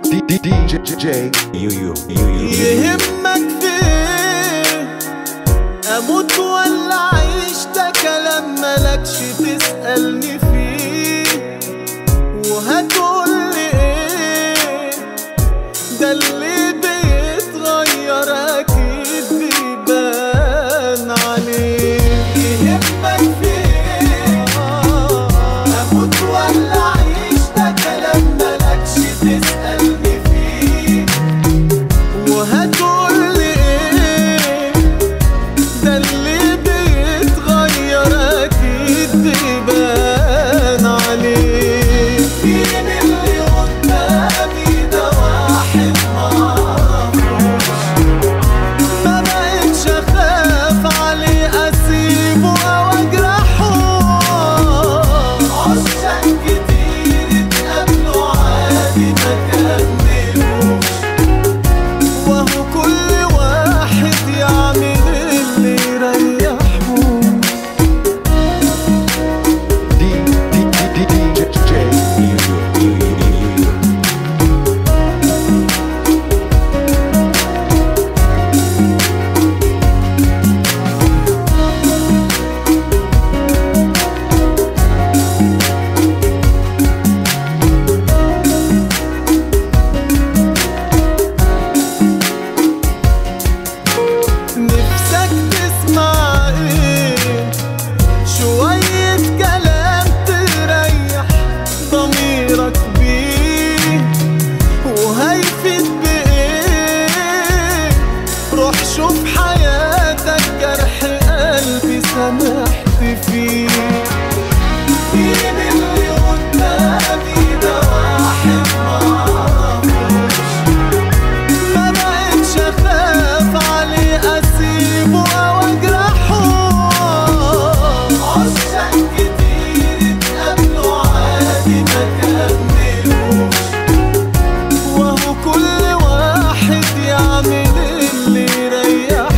D D D J J J يو يو يو يو يهمك فين اموت ولا اعيش ده كلام ملكش تسألني فيه وهتقولي ايه ده اللي بيتغير اكيد بيبان عليه يهمك فين اموت ولا اعيش ده كلام ملكش تسألني فيه وهتقولي ايه ده اللي بيتغير اكيد بيبان عليه مين اللي قدامي ده واحد معرفوش ما بقتش اخاف عليه اسيبه او اجرحه عشاق كتير اتقابلوا عادي ما كملوش وهو كل واحد يعمل اللي يريحه D D D D D J J يو يو يو يو يو نفسك تسمع ايه شوية كلام تريح ضميرك بيه وهيفيد بايه روح شوف حياتك جرح قلبي سامحت فيه مين اللي قدامي ده واحد معرفوش ما بقتش اخاف عليه اسيبه او اجرحه عشاق كتير اتقابلوا عادي ما كملوش وهو كل واحد يعمل اللي يريحه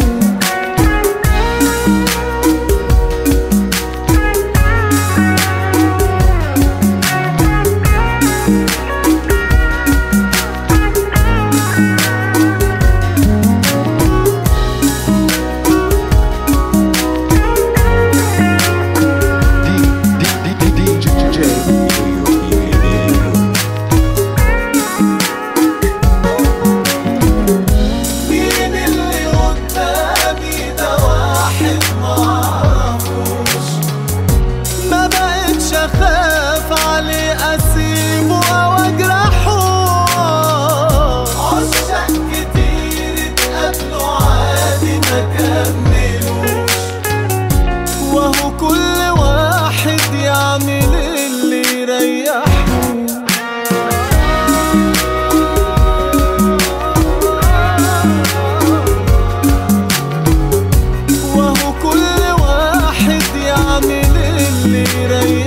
D D D D J J J مين اللي قدامي ده واحد معرفوش ما بقتش اخاف عليه اسيبه او اجرحه عشاق كتير اتقابلوا عادي ما كملوش وهو كل واحد يعمل اللي يريحه وهو كل واحد يعمل اللي يريحه